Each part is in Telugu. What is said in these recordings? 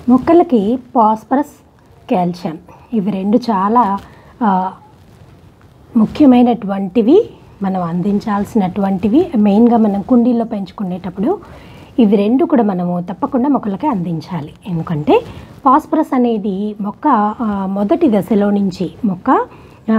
మొక్కలకి పాస్పరస్ కాల్షియం ఇవి రెండు చాలా ఆ, ముఖ్యమైనటువంటివి మనం అందించాల్సినటువంటివి మెయిన్గా మనం కుండీల్లో పెంచుకునేటప్పుడు ఇవి రెండు కూడా మనము తప్పకుండా మొక్కలకి అందించాలి ఎందుకంటే పాస్పరస్ అనేది మొక్క ఆ, మొదటి దశలో నుంచి మొక్క ఆ,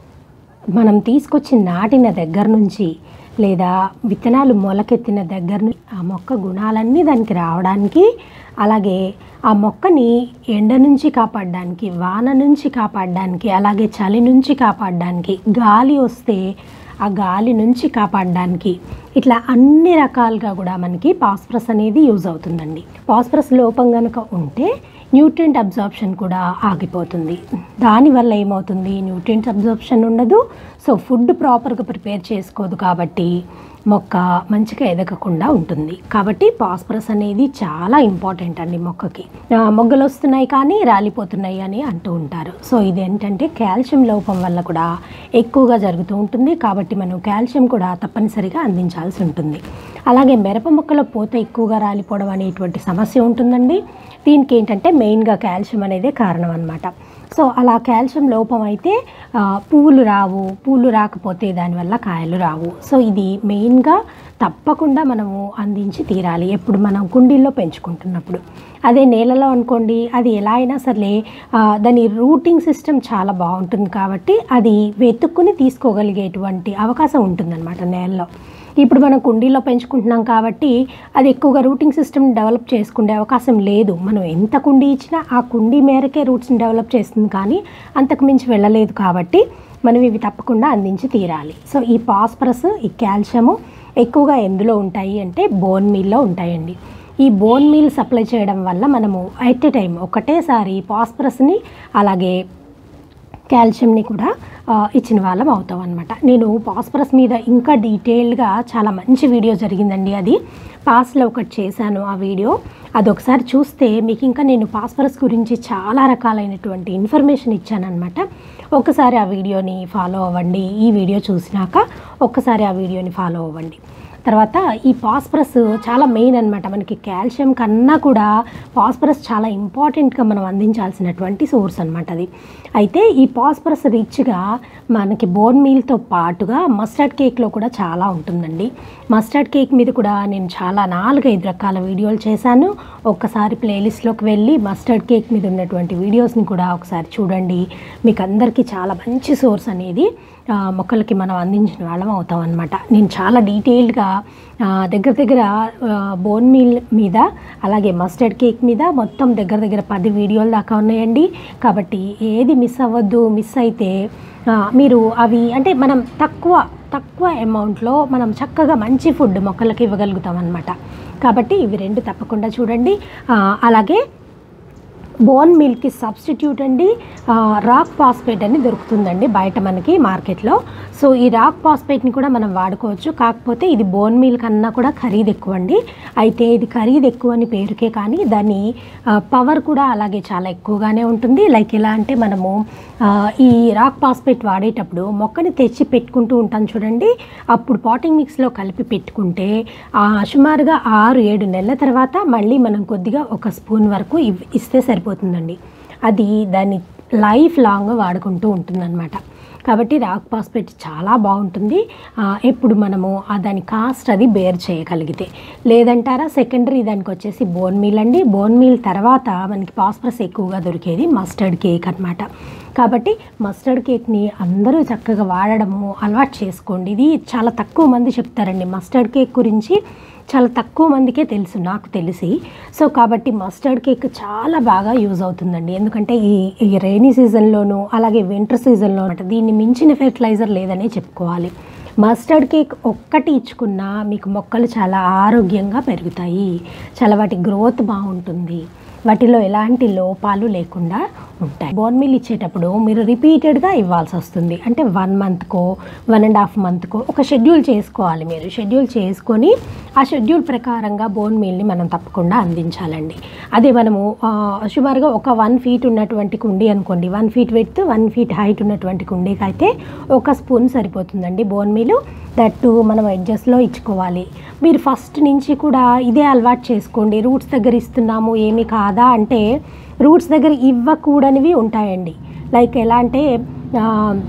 మనం తీసుకొచ్చి నాటిన దగ్గర నుంచి లేదా విత్తనాలు మొలకెత్తిన దగ్గర నుంచి ఆ మొక్క గుణాలన్నీ దానికి రావడానికి అలాగే ఆ మొక్కని ఎండ నుంచి కాపాడడానికి వాన నుంచి కాపాడడానికి అలాగే చలి నుంచి కాపాడడానికి గాలి వస్తే ఆ గాలి నుంచి కాపాడడానికి ఇట్లా అన్ని రకాలుగా కూడా మనకి పాస్పరస్ అనేది యూజ్ అవుతుందండి పాస్పరస్ లోపం కనుక ఉంటే న్యూట్రియంట్ అబ్జార్ప్షన్ కూడా ఆగిపోతుంది దానివల్ల ఏమవుతుంది న్యూట్రియంట్ అబ్జార్ప్షన్ ఉండదు సో ఫుడ్ ప్రాపర్గా ప్రిపేర్ చేసుకోదు కాబట్టి మొక్క మంచిగా ఎదగకుండా ఉంటుంది కాబట్టి పాస్పరస్ అనేది చాలా ఇంపార్టెంట్ అండి మొక్కకి ఆ, మొగ్గలు వస్తున్నాయి కానీ రాలిపోతున్నాయి అని అంటూ ఉంటారు సో ఇది ఏంటంటే కాల్షియం లోపం వల్ల కూడా ఎక్కువగా జరుగుతూ ఉంటుంది కాబట్టి మనం కాల్షియం కూడా తప్పనిసరిగా అందించాల్సి ఉంటుంది అలాగే మిరప మొక్కలో పూత ఎక్కువగా రాలిపోవడం అనేటువంటి సమస్య ఉంటుందండి దీనికి ఏంటంటే మెయిన్గా కాల్షియం అనేదే కారణం అనమాట సో అలా కాల్షియం లోపం అయితే ఆ, పువ్వులు రావు పూలు రాకపోతే దానివల్ల కాయలు రావు సో ఇది మెయిన్గా తప్పకుండా మనము అందించి తీరాలి ఎప్పుడు మనం కుండీల్లో పెంచుకుంటున్నప్పుడు అదే నేలలో అనుకోండి అది ఎలా అయినా సరే ఆ, దాని రూటింగ్ సిస్టమ్ చాలా బాగుంటుంది కాబట్టి అది వెతుక్కుని తీసుకోగలిగేటువంటి అవకాశం ఉంటుందన్నమాట నేలలో ఇప్పుడు మనం కుండీలో పెంచుకుంటున్నాం కాబట్టి అది ఎక్కువగా రూటింగ్ సిస్టమ్ డెవలప్ చేసుకునే అవకాశం లేదు మనం ఎంత కుండీ ఇచ్చినా ఆ కుండీ మేరకే రూట్స్ని డెవలప్ చేస్తుంది కానీ అంతకు మించి వెళ్ళలేదు కాబట్టి మనం ఇవి తప్పకుండా అందించి తీరాలి సో ఈ పాస్పరస్ ఈ కాల్షియము ఎక్కువగా ఎందులో ఉంటాయి అంటే బోన్ మీల్లో ఉంటాయండి ఈ బోన్ మీల్ సప్లై చేయడం వల్ల మనము ఎట్ ఎ టైం ఒకటేసారి పాస్పరస్ని అలాగే కాల్షియంని కూడా ఆ, ఇచ్చిన వాళ్ళం అవుతాం అనమాట నేను పాస్పరస్ మీద ఇంకా డీటెయిల్డ్గా చాలా మంచి వీడియో జరిగిందండి అది పాస్లో ఒకటి చేశాను ఆ వీడియో అది ఒకసారి చూస్తే మీకు ఇంకా నేను పాస్పరస్ గురించి చాలా రకాలైనటువంటి ఇన్ఫర్మేషన్ ఇచ్చానమాట ఒకసారి ఆ వీడియోని ఫాలో అవ్వండి ఈ వీడియో చూసినాక ఒక్కసారి ఆ వీడియోని ఫాలో అవ్వండి తర్వాత ఈ పాస్పరస్ చాలా మెయిన్ అనమాట మనకి కాల్షియం కన్నా కూడా పాస్పరస్ చాలా ఇంపార్టెంట్గా మనం అందించాల్సినటువంటి సోర్స్ అనమాట అది అయితే ఈ పాస్పరస్ రిచ్గా మనకి బోన్ మీల్తో పాటుగా మస్టర్డ్ కేక్లో కూడా చాలా ఉంటుందండి మస్టర్డ్ కేక్ మీద కూడా నేను చాలా నాలుగైదు రకాల వీడియోలు చేశాను ఒక్కసారి ప్లేలిస్ట్లోకి వెళ్ళి మస్టర్డ్ కేక్ మీద ఉన్నటువంటి వీడియోస్ని కూడా ఒకసారి చూడండి మీకు అందరికీ చాలా మంచి సోర్స్ అనేది ఆ, మొక్కలకి మనం అందించిన వాళ్ళం అవుతాం అనమాట నేను చాలా డీటెయిల్డ్గా ఆ, దగ్గర దగ్గర బోన్ మీల్ మీద అలాగే మస్టర్డ్ కేక్ మీద మొత్తం దగ్గర దగ్గర పది వీడియోలు దాకా ఉన్నాయండి కాబట్టి ఏది మిస్ అవ్వద్దు మిస్ అయితే ఆ, మీరు అవి అంటే మనం తక్కువ తక్కువ అమౌంట్లో మనం చక్కగా మంచి ఫుడ్ మొక్కలకి ఇవ్వగలుగుతాం అనమాట కాబట్టి ఇవి రెండు తప్పకుండా చూడండి ఆ, అలాగే బోన్ మిల్క్కి సబ్స్టిట్యూట్ అండి ఆ, రాక్ ఫాస్ఫేట్ అని దొరుకుతుందండి బయట మనకి మార్కెట్లో సో ఈ రాక్ ఫాస్ఫేట్ని కూడా మనం వాడుకోవచ్చు కాకపోతే ఇది బోన్ మిల్ కన్నా కూడా ఖరీదు ఎక్కువ అండి అయితే ఇది ఖరీదు ఎక్కువ అని పేరుకే కానీ దాని పవర్ కూడా అలాగే చాలా ఎక్కువగానే ఉంటుంది లైక్ ఎలా అంటే మనము ఆ, ఈ రాక్ ఫాస్ఫేట్ వాడేటప్పుడు మొక్కని తెచ్చి పెట్టుకుంటూ ఉంటాం చూడండి అప్పుడు పాటింగ్ మిక్స్లో కలిపి పెట్టుకుంటే ఆ, సుమారుగా ఆరు ఏడు నెలల తర్వాత మళ్ళీ మనం కొద్దిగా ఒక స్పూన్ వరకు ఇవ్- ఇస్తే సరిపోతుందండి అది దాన్ని లైఫ్ లాంగ్ వాడుకుంటూ ఉంటుందన్నమాట కాబట్టి రాక్ పాస్పేట్ చాలా బాగుంటుంది ఆ, ఎప్పుడు మనము ఆ దాని కాస్ట్ అది బేర్ చేయగలిగితే లేదంటారా సెకండరీ దానికి వచ్చేసి బోన్ మీల్ అండి బోన్ మీల్ తర్వాత మనకి పాస్పరస్ ఎక్కువగా దొరికేది మస్టర్డ్ కేక్ అన్నమాట కాబట్టి మస్టర్డ్ కేక్ని అందరూ చక్కగా వాడడము అలవాటు చేసుకోండి ఇది చాలా తక్కువ మంది చెప్తారండి మస్టర్డ్ కేక్ గురించి చాలా తక్కువ మందికే తెలుసు నాకు తెలిసి సో కాబట్టి మస్టర్డ్ కేక్ చాలా బాగా యూజ్ అవుతుందండి ఎందుకంటే ఈ ఈ రైనీ సీజన్లోనూ అలాగే వింటర్ సీజన్లో అనమాట దీన్ని మించిన ఫెర్టిలైజర్ లేదనే చెప్పుకోవాలి మస్టర్డ్ కేక్ ఒక్కటి ఇచ్చుకున్నా మీకు మొక్కలు చాలా ఆరోగ్యంగా పెరుగుతాయి చాలా వాటి గ్రోత్ బాగుంటుంది వాటిలో ఎలాంటి లోపాలు లేకుండా ఉంటాయి బోన్ మీల్ ఇచ్చేటప్పుడు మీరు రిపీటెడ్గా ఇవ్వాల్సి వస్తుంది అంటే వన్ మంత్కో వన్ అండ్ హాఫ్ మంత్కో ఒక షెడ్యూల్ చేసుకోవాలి మీరు షెడ్యూల్ చేసుకొని ఆ షెడ్యూల్ ప్రకారంగా బోన్ మీల్ని మనం తప్పకుండా అందించాలండి అదే మనము ఆ, సుమారుగా ఒక వన్ ఫీట్ ఉన్నటువంటి కుండీ అనుకోండి one feet with one feet height ఉన్నటువంటి కుండీకి అయితే ఒక స్పూన్ సరిపోతుందండి బోన్ మీలు దట్టు మనం ఎడ్జస్ట్లో ఇచ్చుకోవాలి మీరు ఫస్ట్ నుంచి కూడా ఇదే అలవాటు చేసుకోండి రూట్స్ దగ్గర ఇస్తున్నాము ఏమీ కాదా అంటే రూట్స్ దగ్గర ఇవ్వకూడనివి ఉంటాయండి లైక్ ఎలా అంటే ఆ,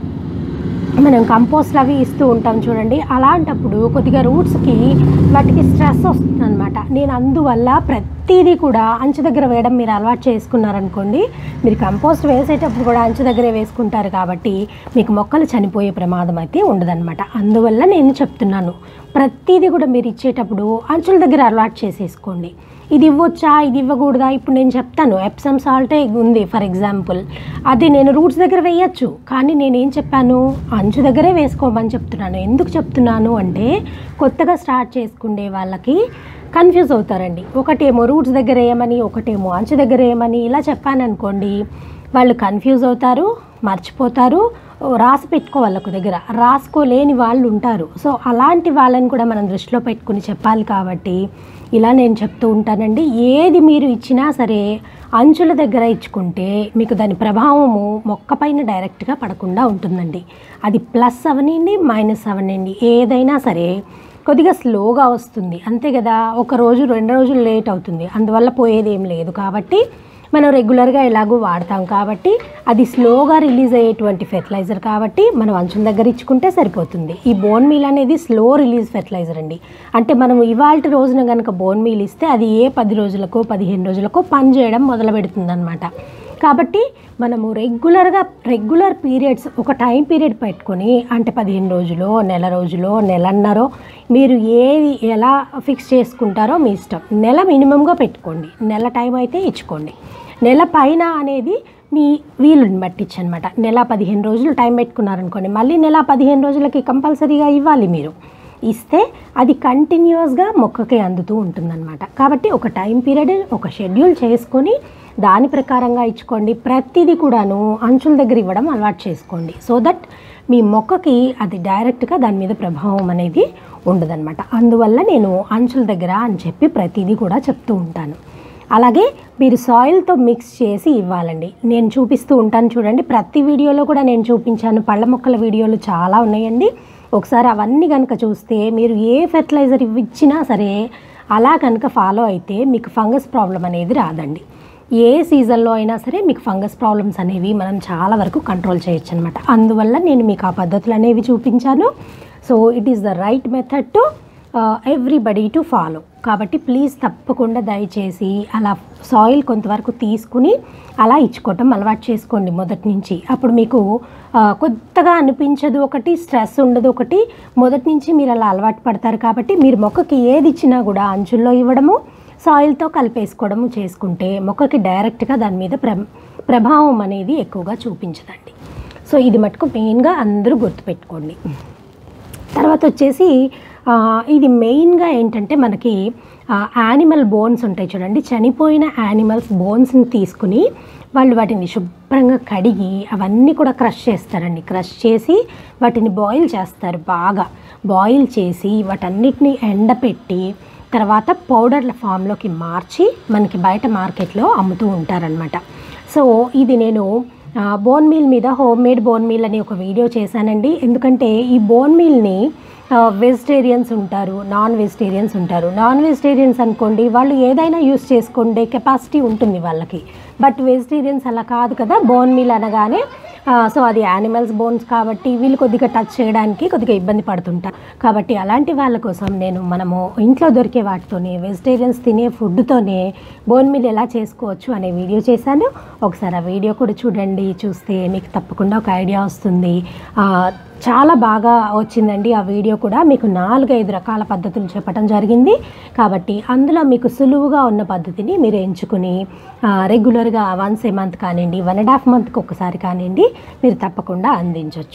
మనం కంపోస్ట్ అవి ఇస్తూ ఉంటాం చూడండి అలాంటప్పుడు కొద్దిగా రూట్స్కి వాటికి స్ట్రెస్ వస్తుంది అనమాట నేను అందువల్ల ప్రతిదీ కూడా అంచు దగ్గర వేయడం మీరు అలవాటు చేసుకున్నారనుకోండి మీరు కంపోస్ట్ వేసేటప్పుడు కూడా అంచు దగ్గరే వేసుకుంటారు కాబట్టి మీకు మొక్కలు చనిపోయే ప్రమాదం అయితే ఉండదన్నమాట అందువల్ల నేను చెప్తున్నాను ప్రతిదీ కూడా మీరు ఇచ్చేటప్పుడు అంచుల దగ్గర అలవాటు చేసేసుకోండి ఇది ఇవ్వచ్చా ఇది ఇవ్వకూడదా ఇప్పుడు నేను చెప్తాను ఎప్సమ్ సాల్టే ఉంది ఫర్ ఎగ్జాంపుల్ అది నేను రూట్స్ దగ్గర వేయచ్చు కానీ నేను ఏం చెప్పాను అంచు దగ్గరే వేసుకోమని చెప్తున్నాను ఎందుకు చెప్తున్నాను అంటే కొత్తగా స్టార్ట్ చేసుకునే వాళ్ళకి కన్ఫ్యూజ్ అవుతారండి ఒకటేమో రూట్స్ దగ్గర వేయమని ఒకటేమో అంచు దగ్గర వేయమని ఇలా చెప్పాను అనుకోండి వాళ్ళు కన్ఫ్యూజ్ అవుతారు మర్చిపోతారు రాసి పెట్టుకోవాలి ఒక దగ్గర రాసుకోలేని వాళ్ళు ఉంటారు సో అలాంటి వాళ్ళని కూడా మనం దృష్టిలో పెట్టుకుని చెప్పాలి కాబట్టి ఇలా నేను చెప్తూ ఉంటానండి ఏది మీరు ఇచ్చినా సరే అంచుల దగ్గర ఇచ్చుకుంటే మీకు దాని ప్రభావము మొక్క పైన డైరెక్ట్గా పడకుండా ఉంటుందండి అది ప్లస్ అవనండి మైనస్ అవనండి ఏదైనా సరే కొద్దిగా స్లోగా వస్తుంది అంతే కదా ఒక రోజు రెండు రోజులు లేట్ అవుతుంది అందువల్ల పోయేది ఏం లేదు కాబట్టి మనం రెగ్యులర్గా ఎలాగో వాడతాం కాబట్టి అది స్లోగా రిలీజ్ అయ్యేటువంటి ఫెర్టిలైజర్ కాబట్టి మనం అంచుల దగ్గర ఇచ్చుకుంటే సరిపోతుంది ఈ బోన్ మీల్ అనేది స్లో రిలీజ్ ఫెర్టిలైజర్ అండి అంటే మనం ఇవాళ రోజున కనుక బోన్ మీల్ ఇస్తే అది ఏ పది రోజులకో పదిహేను రోజులకో పని చేయడం మొదలు పెడుతుంది అనమాట కాబట్టి మనము రెగ్యులర్గా రెగ్యులర్ పీరియడ్స్ ఒక టైం పీరియడ్ పెట్టుకొని అంటే పదిహేను రోజులు నెల రోజులో నెలన్నరో మీరు ఏది ఎలా ఫిక్స్ చేసుకుంటారో మీ ఇష్టం నెల మినిమంగా పెట్టుకోండి నెల టైం అయితే ఇచ్చుకోండి నెల పైన అనేది మీ వీలుని బట్టించి అనమాట నెల పదిహేను రోజులు టైం పెట్టుకున్నారనుకోండి మళ్ళీ నెల పదిహేను రోజులకి కంపల్సరీగా ఇవ్వాలి మీరు ఇస్తే అది కంటిన్యూస్గా మొక్కకి అందుతూ ఉంటుందన్నమాట కాబట్టి ఒక టైం పీరియడ్ ఒక షెడ్యూల్ చేసుకొని దాని ప్రకారంగా ఇచ్చుకోండి ప్రతిదీ కూడాను అంచుల దగ్గర ఇవ్వడం అలవాటు చేసుకోండి సో దట్ మీ మొక్కకి అది డైరెక్ట్గా దాని మీద ప్రభావం అనేది ఉండదన్నమాట అందువల్ల నేను అంచుల దగ్గర అని చెప్పి ప్రతిదీ కూడా చెప్తూ ఉంటాను అలాగే మీరు సాయిల్తో మిక్స్ చేసి ఇవ్వాలండి నేను చూపిస్తూ ఉంటాను చూడండి ప్రతి వీడియోలో కూడా నేను చూపించాను పళ్ళ మొక్కల వీడియోలు చాలా ఉన్నాయండి ఒకసారి అవన్నీ కనుక చూస్తే మీరు ఏ ఫెర్టిలైజర్ ఇచ్చినా సరే అలా కనుక ఫాలో అయితే మీకు ఫంగస్ ప్రాబ్లం అనేది రాదండి ఏ సీజన్లో అయినా సరే మీకు ఫంగస్ ప్రాబ్లమ్స్ అనేవి మనం చాలా వరకు కంట్రోల్ చేయొచ్చు అనమాట అందువల్ల నేను మీకు ఆ పద్ధతులు అనేవి చూపించాను so it is the right method to everybody to follow కాబట్టి ప్లీజ్ తప్పకుండా దయచేసి అలా సాయిల్ కొంతవరకు తీసుకుని అలా ఇచ్చుకోవటం అలవాటు చేసుకోండి మొదటి నుంచి అప్పుడు మీకు ఆ, కొత్తగా అనిపించదు ఒకటి స్ట్రెస్ ఉండదు ఒకటి మొదటి నుంచి మీరు అలా అలవాటు పడతారు కాబట్టి మీరు మొక్కకి ఏది ఇచ్చినా కూడా అంచుల్లో ఇవ్వడము సాయిల్తో కలిపేసుకోవడము చేసుకుంటే మొక్కకి డైరెక్ట్గా దాని మీద ప్ర ప్రభావం అనేది ఎక్కువగా చూపించదండి సో ఇది మటుకు మెయిన్గా అందరూ గుర్తుపెట్టుకోండి తర్వాత వచ్చేసి ఆ, ఇది మెయిన్గా ఏంటంటే మనకి యానిమల్ బోన్స్ ఉంటాయి చూడండి చనిపోయిన యానిమల్స్ బోన్స్ని తీసుకుని వాళ్ళు వాటిని శుభ్రంగా కడిగి అవన్నీ కూడా క్రష్ చేస్తారండి క్రష్ చేసి వాటిని బాయిల్ చేస్తారు బాగా బాయిల్ చేసి వాటన్నిటిని ఎండపెట్టి తర్వాత పౌడర్ల ఫామ్లోకి మార్చి మనకి బయట మార్కెట్లో అమ్ముతూ ఉంటారనమాట సో ఇది నేను ఆ, బోన్ మీల్ మీద హోమ్ మేడ్ బోన్ మీల్ అని ఒక వీడియో చేశానండి ఎందుకంటే ఈ బోన్ మీల్ని వెజిటేరియన్స్ ఉంటారు నాన్ వెజిటేరియన్స్ ఉంటారు నాన్ వెజిటేరియన్స్ అనుకోండి వాళ్ళు ఏదైనా యూస్ చేసుకుండే కెపాసిటీ ఉంటుంది వాళ్ళకి బట్ వెజిటేరియన్స్ అలా కాదు కదా బోన్ మీల్ అనగానే ఆ, సో అది యానిమల్స్ బోన్స్ కాబట్టి వీళ్ళు కొద్దిగా టచ్ చేయడానికి కొద్దిగా ఇబ్బంది పడుతుంటారు కాబట్టి అలాంటి వాళ్ళ కోసం నేను మనము ఇంట్లో దొరికే వాటితోనే వెజిటేరియన్స్ తినే ఫుడ్తోనే బోన్ మీల్ ఎలా చేసుకోవచ్చు అనే వీడియో చేశాను ఒకసారి ఆ వీడియో కూడా చూడండి చూస్తే మీకు తప్పకుండా ఒక ఐడియా వస్తుంది ఆ, చాలా బాగా వచ్చిందండి ఆ వీడియో కూడా మీకు నాలుగైదు రకాల పద్ధతులు చెప్పడం జరిగింది కాబట్టి అందులో మీకు సులువుగా ఉన్న పద్ధతిని మీరు ఎంచుకుని ఆ, రెగ్యులర్గా వన్స్ ఏ మంత్ కానివ్వండి వన్ అండ్ హాఫ్ మంత్కి ఒకసారి కానివ్వండి మీరు తప్పకుండా అందించవచ్చు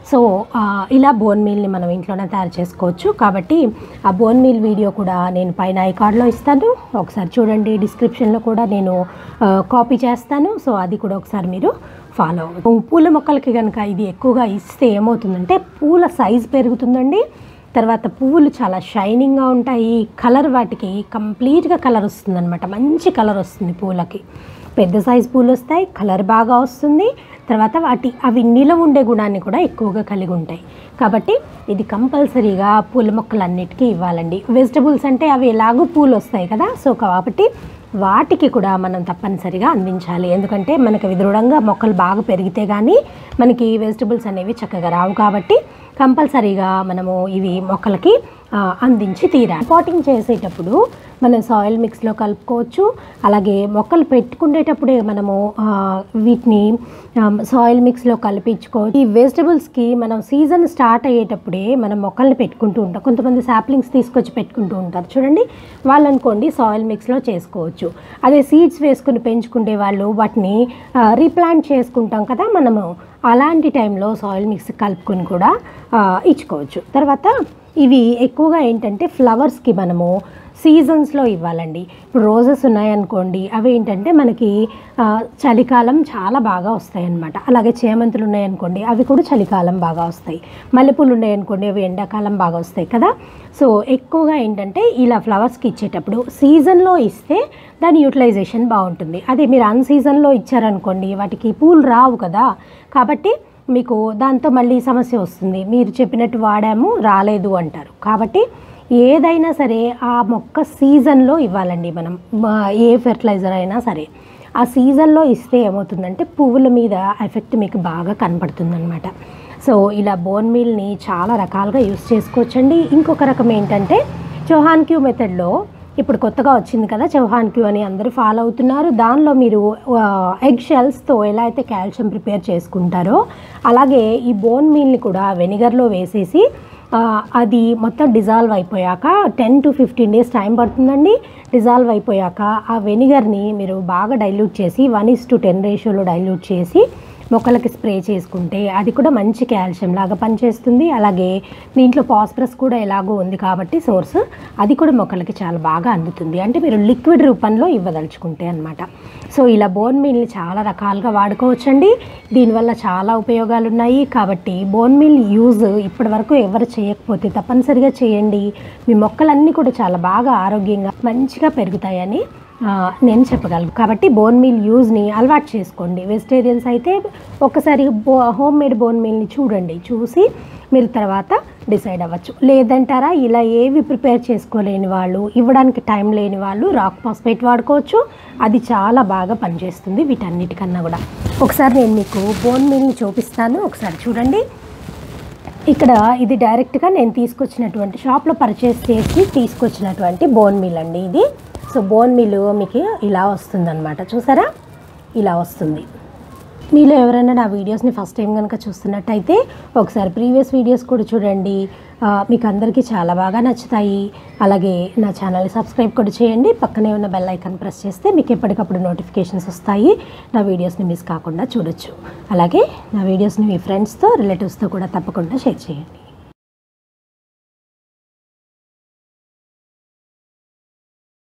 సో ఆ, ఇలా బోన్ మీల్ని మనం ఇంట్లోనే తయారు చేసుకోవచ్చు కాబట్టి ఆ బోన్ మీల్ వీడియో కూడా నేను పైన ఐ కార్డ్లో ఇస్తాను ఒకసారి చూడండి డిస్క్రిప్షన్లో కూడా నేను ఆ, కాపీ చేస్తాను సో అది కూడా ఒకసారి మీరు ఫాలో అవ్వండి పూల మొక్కలకి కనుక ఇది ఎక్కువగా ఇస్తే ఏమవుతుందంటే పూల సైజ్ పెరుగుతుందండి తర్వాత పువ్వులు చాలా షైనింగ్గా ఉంటాయి కలర్ వాటికి కంప్లీట్గా కలర్ వస్తుందన్నమాట మంచి కలర్ వస్తుంది పూలకి పెద్ద సైజ్ పూలు వస్తాయి కలర్ బాగా వస్తుంది తర్వాత వాటి అవి నిలవ ఉండే గుణాన్ని కూడా ఎక్కువగా కలిగి ఉంటాయి కాబట్టి ఇది కంపల్సరీగా పూల మొక్కలన్నిటికీ ఇవ్వాలండి వెజిటబుల్స్ అంటే అవి ఎలాగో పూలు వస్తాయి కదా సో కాబట్టి వాటికి కూడా మనం తప్పనిసరిగా అందించాలి ఎందుకంటే మనకి అవి దృఢంగా మొక్కలు బాగా పెరిగితే కానీ మనకి వెజిటబుల్స్ అనేవి చక్కగా రావు కాబట్టి కంపల్సరీగా మనము ఇవి మొక్కలకి ఆ, అందించి తీరాలి పాటింగ్ చేసేటప్పుడు మనం సాయిల్ మిక్స్లో కలుపుకోవచ్చు అలాగే మొక్కలు పెట్టుకునేటప్పుడే మనము ఆ, వీటిని సాయిల్ మిక్స్లో కలిపించుకోవచ్చు ఈ వెజిటబుల్స్కి మనం సీజన్ స్టార్ట్ అయ్యేటప్పుడే మనం మొక్కల్ని పెట్టుకుంటూ ఉంటాం కొంతమంది సాప్లింగ్స్ తీసుకొచ్చి పెట్టుకుంటూ ఉంటారు చూడండి వాళ్ళు అనుకోండి సాయిల్ మిక్స్లో చేసుకోవచ్చు అదే సీడ్స్ వేసుకుని పెంచుకునే వాళ్ళు వాటిని రీప్లాంట్ చేసుకుంటాం కదా మనము అలాంటి టైంలో సాయిల్ మిక్స్ కలుపుకొని కూడా ఆ, ఇచ్చుకోవచ్చు తర్వాత ఇవి ఎక్కువగా ఏంటంటే ఫ్లవర్స్కి మనము సీజన్స్లో ఇవ్వాలండి ఇప్పుడు రోజెస్ ఉన్నాయనుకోండి అవి ఏంటంటే మనకి ఆ, చలికాలం చాలా బాగా వస్తాయి అన్నమాట అలాగే చేమంతులు ఉన్నాయనుకోండి అవి కూడా చలికాలం బాగా వస్తాయి మల్లెపూలు ఉన్నాయనుకోండి అవి ఎండాకాలం బాగా వస్తాయి కదా సో ఎక్కువగా ఏంటంటే ఇలా ఫ్లవర్స్కి ఇచ్చేటప్పుడు సీజన్లో ఇస్తే దాని యూటిలైజేషన్ బాగుంటుంది అదే మీరు అన్ సీజన్లో ఇచ్చారనుకోండి వాటికి పూలు రావు కదా కాబట్టి మీకు దాంతో మళ్ళీ సమస్య వస్తుంది మీరు చెప్పినట్టు వాడాము రాలేదు అంటారు కాబట్టి ఏదైనా సరే ఆ మొక్క సీజన్లో ఇవ్వాలండి మనం మా- ఏ ఫెర్టిలైజర్ అయినా సరే ఆ సీజన్లో ఇస్తే ఏమవుతుందంటే పువ్వుల మీద ఎఫెక్ట్ మీకు బాగా కనపడుతుందన్నమాట సో ఇలా బోన్ మీల్ని చాలా రకాలుగా యూస్ చేసుకోవచ్చండి ఇంకొక రకం ఏంటంటే చౌహాన్ క్యూ మెథడ్లో ఇప్పుడు కొత్తగా వచ్చింది కదా చౌహాన్ క్యూ అని అందరూ ఫాలో అవుతున్నారు దానిలో మీరు ఎగ్ షెల్స్తో ఎలా అయితే కాల్షియం ప్రిపేర్ చేసుకుంటారో అలాగే ఈ బోన్ మీల్ని కూడా వెనిగర్లో వేసేసి ఆ, అది మొత్తం డిజాల్వ్ అయిపోయాక ten to fifteen days time పడుతుందండి డిజాల్వ్ అయిపోయాక ఆ వెనిగర్ని మీరు బాగా డైల్యూట్ చేసి వన్ ఇస్ టు టెన్ రేషియోలో డైల్యూట్ చేసి మొక్కలకి స్ప్రే చేసుకుంటే అది కూడా మంచి కాల్షియం లాగా పనిచేస్తుంది అలాగే దీంట్లో పాస్పరస్ కూడా ఎలాగో ఉంది కాబట్టి సోర్స్ అది కూడా మొక్కలకి చాలా బాగా అందుతుంది అంటే మీరు లిక్విడ్ రూపంలో ఇవ్వదలుచుకుంటే అనమాట సో ఇలా బోన్ మీల్ని చాలా రకాలుగా వాడుకోవచ్చండి దీనివల్ల చాలా ఉపయోగాలు ఉన్నాయి కాబట్టి బోన్ మీల్ యూజ్ ఇప్పటి వరకు ఎవరు చేయకపోతే తప్పనిసరిగా చేయండి మీ మొక్కలన్నీ కూడా చాలా బాగా ఆరోగ్యంగా మంచిగా పెరుగుతాయని ఆ, నేను చెప్పగలను కాబట్టి బోన్ మీల్ యూజ్ని అలవాటు చేసుకోండి వెజిటేరియన్స్ అయితే ఒకసారి బో హోమ్ మేడ్ బోన్ మీల్ని చూడండి చూసి మీరు తర్వాత డిసైడ్ అవ్వచ్చు లేదంటారా ఇలా ఏవి ప్రిపేర్ చేసుకోలేని వాళ్ళు ఇవ్వడానికి టైం లేని వాళ్ళు రాక్ పాస్పేట్ వాడుకోవచ్చు అది చాలా బాగా పనిచేస్తుంది వీటన్నిటికన్నా కూడా ఒకసారి నేను మీకు బోన్ మీల్ని చూపిస్తాను ఒకసారి చూడండి ఇక్కడ ఇది డైరెక్ట్గా నేను తీసుకొచ్చినటువంటి షాప్లో పర్చేస్ చేసి తీసుకొచ్చినటువంటి బోన్ మీల్ అండి ఇది సో బోన్ మీల్ మీకు ఇలా వస్తుందన్నమాట చూసారా ఇలా వస్తుంది మీలో ఎవరైనా నా వీడియోస్ని ఫస్ట్ టైం కనుక చూస్తున్నట్టయితే ఒకసారి ప్రీవియస్ వీడియోస్ కూడా చూడండి ఆ, మీకు అందరికీ చాలా బాగా నచ్చుతాయి అలాగే నా ఛానల్ని సబ్స్క్రైబ్ కూడా చేయండి పక్కనే ఉన్న బెల్ ఐకాన్ ప్రెస్ చేస్తే మీకు ఎప్పటికప్పుడు నోటిఫికేషన్స్ వస్తాయి నా వీడియోస్ని మిస్ కాకుండా చూడొచ్చు అలాగే నా వీడియోస్ని మీ ఫ్రెండ్స్తో రిలేటివ్స్తో కూడా తప్పకుండా షేర్ చేయండి